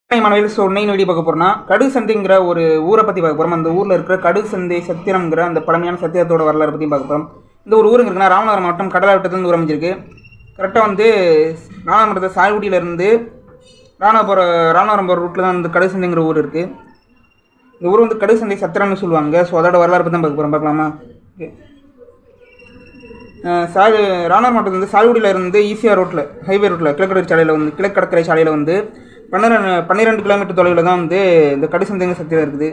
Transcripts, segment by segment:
மனையில் ஸோ இன்னைக்கு வீடியோ பார்க்க போறோம்னா கடுகு சந்தைங்கிற ஒரு ஊரை பற்றி பார்க்க போகிறோம் அந்த ஊரில் இருக்கிற கடுகு சந்தை சத்திரம்ங்கிற அந்த பழமையான சத்திரத்தோட வரலாறு பற்றி பார்க்க போகிறோம் இந்த ஒரு ஊருங்க இருக்குன்னா ராமநாதபுரம் மாவட்டம் கடலாவட்டத்துலேருந்து ஊர் அமைஞ்சிருக்கு கரெக்டாக வந்து ராமநாதபுரத்தை சாயகுடியிலேருந்து ராமநாதபுரம் ராமநாதபுரம் போகிற ரூட்டில் தான் இந்த கடுகு சந்தைங்கிற ஊர் இருக்குது இந்த ஊர் வந்து கடுகு சந்தை சத்திரம்னு சொல்லுவாங்க ஸோ அதோட வரலாறு பற்றி தான் பார்க்க போகிறோம் பார்க்கலாமா ஓகே சாய் ராமநாதபுரம் மாவட்டத்தில் வந்து சால்குடியில் இருந்து ஈசிஆர் ரோட்டில் ஹைவே ரோட்டில் கிழக்கடற்கரை சாலையில் வந்து கிழக்கடற்கரை சாலையில் வந்து பன்னிரெண்டு பன்னிரெண்டு கிலோமீட்டர் தொலைவில் தான் வந்து இந்த கடுசந்தைங்க சத்திரம் இருக்குது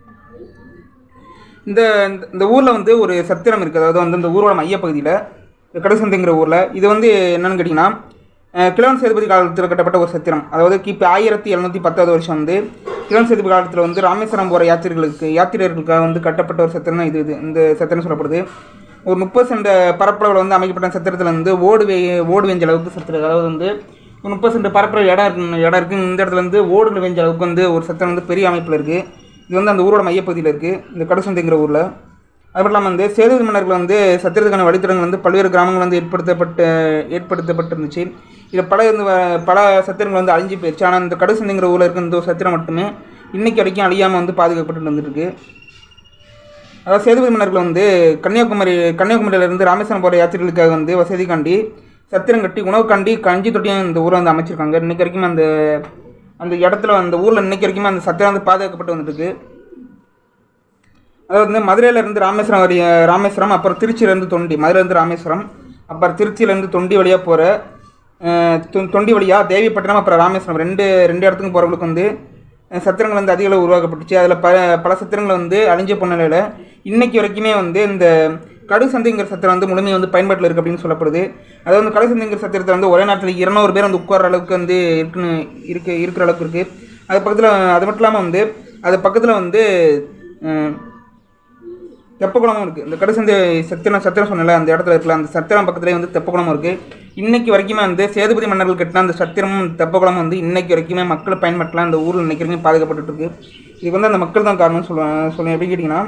இந்த இந்த- இந்த ஊரில் வந்து ஒரு சத்திரம் இருக்குது அதாவது வந்து இந்த ஊரோட மையப்பகுதியில் இந்த கடுசந்தைங்கிற ஊரில் இது வந்து என்னன்னு கேட்டிங்கன்னா அஹ், கிழவன் சேதுபதி காலத்தில் கட்டப்பட்ட ஒரு சத்திரம் அதாவது கிபி ஆயிரத்தி எழுநூற்றி பத்தாவது வருஷம் வந்து கிழவன் சேதுபதி காலத்தில் வந்து ராமேஸ்வரம் போகிற யாத்திரிகளுக்கு யாத்திரிகர்களுக்காக வந்து கட்டப்பட்ட ஒரு சத்திரம் தான் இது இது இந்த சத்திரம் சொல்லப்படுது ஒரு முப்பது சென்ட் பரப்பளவில் வந்து அமைக்கப்பட்ட சத்திரத்தில் வந்து ஓடு வே ஓடு வேஞ்ச அளவுக்கு சத்திரம் அதாவது வந்து ஒரு முப்பது சென்ட் பரப்பளவு இடம் இருக்கு இடம் இருக்குது இந்த இடத்துல வந்து ஓடுகள் வேஞ்ச அளவுக்கு வந்து ஒரு சத்திரம் வந்து பெரிய அமைப்பில் இருக்குது இது வந்து அந்த ஊரோட மையப்பகுதியில் இருக்குது இந்த கடுசந்தைங்கிற ஊரில் அது மட்டும் இல்லாமல் வந்து சேதுபதி மன்னர்கள் வந்து சத்திரத்துக்கான வழித்தடங்கள் வந்து பல்வேறு கிராமங்கள் வந்து ஏற்படுத்தப்பட்டு ஏற்படுத்தப்பட்டிருந்துச்சு இதில் பல இந்த வ- பல சத்திரங்கள் வந்து அழிஞ்சு போயிடுச்சு ஆனால் இந்த கடுசந்தைங்கிற ஊரில் இருக்க இந்த ஒரு சத்திரம் மட்டுமே இன்னைக்கு வரைக்கும் அழியாமல் வந்து பாதுகாக்கப்பட்டு வந்துருக்கு அதாவது சேதுபதி மன்னர்கள் வந்து கன்னியாகுமரி கன்னியாகுமரியிலிருந்து ராமேஸ்வரம் போகிற யாத்திரைகளுக்காக வந்து வசதிக்காண்டி சத்திரம் கட்டி உணவுக்காண்டி கஞ்சி தொட்டியும் இந்த ஊரை வந்து அமைச்சிருக்காங்க இன்னைக்கு வரைக்கும் அந்த அந்த இடத்துல அந்த ஊரில் இன்னைக்கு வரைக்கும் அந்த சத்திரம் வந்து பாதுகாக்கப்பட்டு வந்துருக்கு அதாவது வந்து மதுரையிலேருந்து ராமேஸ்வரம் வரைய ராமேஸ்வரம் அப்புறம் திருச்சியிலேருந்து தொண்டி மதுரையிலேருந்து ராமேஸ்வரம் அப்புறம் திருச்சியிலேருந்து தொண்டி வழியாக போகிற தொண்டி வழியாக தேவிப்பட்டினம் அப்புறம் ராமேஸ்வரம் ரெண்டு ரெண்டு இடத்துக்கும் போகிறவங்களுக்கு வந்து அஹ், சத்திரங்கள் வந்து அதிக அளவு உருவாக்கப்பட்டுச்சு அதில் பல பல சத்திரங்கள் வந்து அழிஞ்ச போன நிலையில் இன்னைக்கு வரைக்குமே வந்து இந்த கடு சந்தைங்கிற சத்திரம் வந்து முழுமையாக வந்து பயன்பாட்டில் இருக்குது அப்படின்னு சொல்லப்படுது அதாவது வந்து கடு சந்தைங்கிற சத்திரத்தில் வந்து ஒரே நேரத்தில் இருநூறு பேர் வந்து உட்கார்ற அளவுக்கு வந்து இருக்குன்னு இருக்கு இருக்கிற அளவுக்கு இருக்குது அது பக்கத்தில் அது மட்டும் இல்லாமல் வந்து அது பக்கத்தில் வந்து அஹ், தெப்பக்குளமும் இருக்குது இந்த கடுசந்தை சத்திரம் சத்திரம் சொன்னல அந்த இடத்துல இருக்கல அந்த சத்திரம் பக்கத்துலேயே வந்து தெப்பக்குளமும் இருக்குது இன்னைக்கு வரைக்குமே வந்து சேதுபதி மன்னர்கள் கட்டின அந்த சத்திரமும் தெப்பக்குளமும் வந்து இன்னைக்கு வரைக்குமே மக்கள் பயன்படுத்தலாம் அந்த ஊரில் இன்னைக்கு வரைக்கும் பாதுகாப்பட்டு இருக்கு இதுக்கு வந்து அந்த மக்கள் தான் காரணம் சொல்லுவேன் சொல்லுவேன் எப்படி கேட்டிங்கன்னா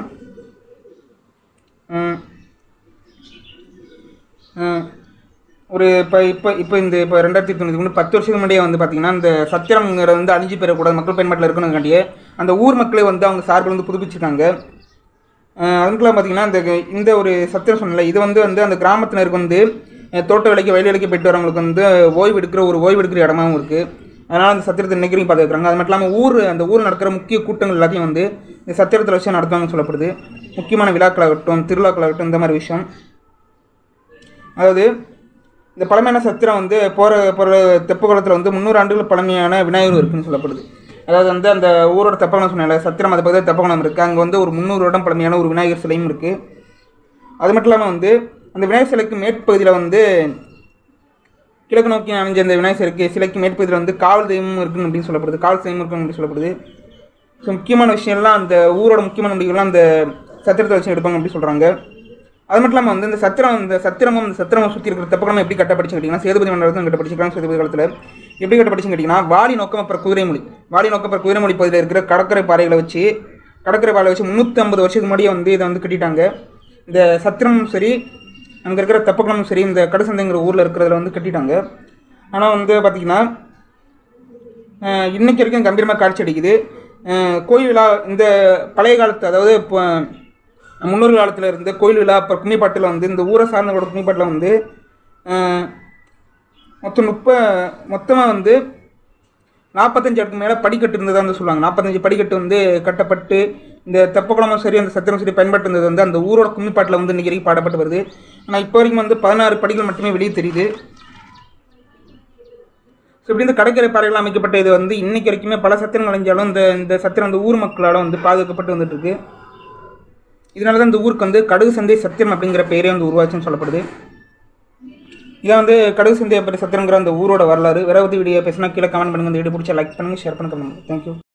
ம், ம், ஒரு இப்போ இப்போ இப்போ இந்த இப்போ ரெண்டாயிரத்தி தொண்ணூற்றி மூணு பத்து வருஷத்துக்கு முன்னாடியே வந்து பார்த்தீங்கன்னா இந்த சத்திரம்ங்கிறது வந்து அழிஞ்சு போயிடக்கூடாது மக்கள் பயன்பாட்டில் இருக்கணுங்காண்டியே அந்த ஊர் மக்களே வந்து அவங்க சார்பில் வந்து புதுப்பிச்சிருக்காங்க அதுக்கெல்லாம் பார்த்தீங்கன்னா இந்த இந்த ஒரு சத்திரம் சொன்னல இது வந்து வந்து அந்த கிராமத்தினருக்கு வந்து அஹ், தோட்ட வேலைக்கு வயல் வேலைக்கு போயிட்டு வரவங்களுக்கு வந்து ஓய்வு எடுக்கிற ஒரு ஓய்வு எடுக்கிற இடமாவும் இருக்குது அதனால் அந்த சத்திரத்தை இன்னைக்கு வரைக்கும் பாதுகாக்கிறாங்க அது மட்டும் இல்லாமல் ஊர் அந்த ஊரில் நடக்கிற முக்கிய கூட்டங்கள் எல்லாத்தையும் வந்து இந்த சத்திரத்தில் வச்சு நடத்துவாங்கன்னு சொல்லப்படுது முக்கியமான விழாக்களாகட்டும் திருவிழாக்களாகட்டும் இந்த மாதிரி விஷயம் அதாவது இந்த பழமையான சத்திரம் வந்து போகிற போகிற தெப்ப குளத்தில் வந்து முந்நூறு ஆண்டுகள் பழமையான விநாயகர் இருக்குன்னு சொல்லப்படுது அதாவது வந்து அந்த ஊரோட தெப்பகுளம் சொன்னால சத்திரம் அது பக்கத்தில் தெப்பகுளம் இருக்குது அங்கே வந்து ஒரு முந்நூறு வருடம் பழமையான ஒரு விநாயகர் சிலையும் இருக்குது அது மட்டும் இல்லாமல் வந்து அந்த விநாயகர் சிலைக்கு மேற்பகுதியில் வந்து கிழக்கு நோக்கி அமைஞ்ச அந்த விநாயகர் சிலைக்கு சிலைக்கு மேற்பகுதியில் வந்து காவல் தெய்வமும் இருக்குன்னு அப்படின்னு சொல்லப்படுது காவல் தெய்வம் இருக்குன்னு அப்படின்னு சொல்லப்படுது ஸோ முக்கியமான விஷயம்லாம் அந்த ஊரோட முக்கியமான முடிவுகள்லாம் அந்த சத்திரத்தை வச்சு எடுப்பாங்க அப்படி சொல்கிறாங்க அது மட்டும் இல்லாமல் வந்து இந்த சத்திரம் இந்த சத்திரமும் இந்த சத்திரமும் சுற்றி இருக்கிற தெப்பக்குளம் எப்படி கட்டப்படிச்சு கேட்டிங்கன்னா சேதுபதி மண்டலத்தில் கட்டப்படிச்சிருக்காங்க சேதுபதி காலத்தில் எப்படி கட்டப்படிச்சுன்னு கேட்டிங்கன்னா வாலி நோக்கம் அப்புறம் குதிரைமொழி வாலி நோக்கம் அப்புறம் குதிரைமொழி பகுதியில் இருக்கிற கடற்கரை பாறைகளை வச்சு கடற்கரை பாறையை வச்சு முந்நூற்றி ஐம்பது வருஷத்துக்கு முன்னாடியே வந்து இதை வந்து கட்டிட்டாங்க இந்த சத்திரமும் சரி அங்கே இருக்கிற தெப்பக்குளமும் சரி இந்த கடுசந்தைங்கிற ஊரில் இருக்கிறதுல வந்து கட்டிட்டாங்க ஆனால் வந்து பார்த்திங்கன்னா அஹ் இன்னைக்கு வரைக்கும் கம்பீரமாக காட்சி அடிக்குது அஹ் கோயில் விழா இந்த பழைய காலத்து அதாவது இப்போ முன்னோர் காலத்தில் இருந்த கோயில் விழா அப்புறம் கும்மிப்பாட்டில் வந்து இந்த ஊரை சார்ந்தவங்களோட கும்மிப்பாட்டில் வந்து அஹ் மொத்தம் முப்ப மொத்தமாக வந்து நாற்பத்தஞ்சு அடுக்கு மேலே படிக்கட்டு இருந்ததா வந்து சொல்லுவாங்க நாற்பத்தஞ்சு படிக்கட்டு வந்து கட்டப்பட்டு இந்த தெப்பக்குளமும் சரி அந்த சத்திரம் சரி பயன்பட்டு இருந்தது வந்து அந்த ஊரோட கும்மிப்பாட்டில் வந்து இன்னைக்கு வரைக்கும் பாடப்பட்டு வருது ஆனால் இப்போ வரைக்கும் வந்து பதினாறு படிகள் மட்டுமே வெளியே தெரியுது ஸோ இப்படி இந்த கடற்கரை பாறைகள் அமைக்கப்பட்ட இது வந்து இன்னைக்கு வரைக்குமே பல சத்திரங்கள் அழிஞ்சாலும் இந்த இந்த சத்திரம் அந்த ஊர் மக்களால் வந்து பாதுகாக்கப்பட்டு வந்துட்டு இருக்கு இதனால தான் இந்த ஊருக்கு வந்து கடுகு சந்தை சத்திரம் அப்படிங்கிற பெயரே வந்து உருவாச்சுன்னு சொல்லப்படுது இதான் வந்து கடுகு சந்தை பற்றி சத்திரங்கிற அந்த ஊரோட வரலாறு வேற ஒரு வீடியோ பேசினா கீழே கமெண்ட் பண்ணுங்க இந்த வீடியோ பிடிச்சா லைக் பண்ணுங்க ஷேர் பண்ணுங்க தேங்க்யூ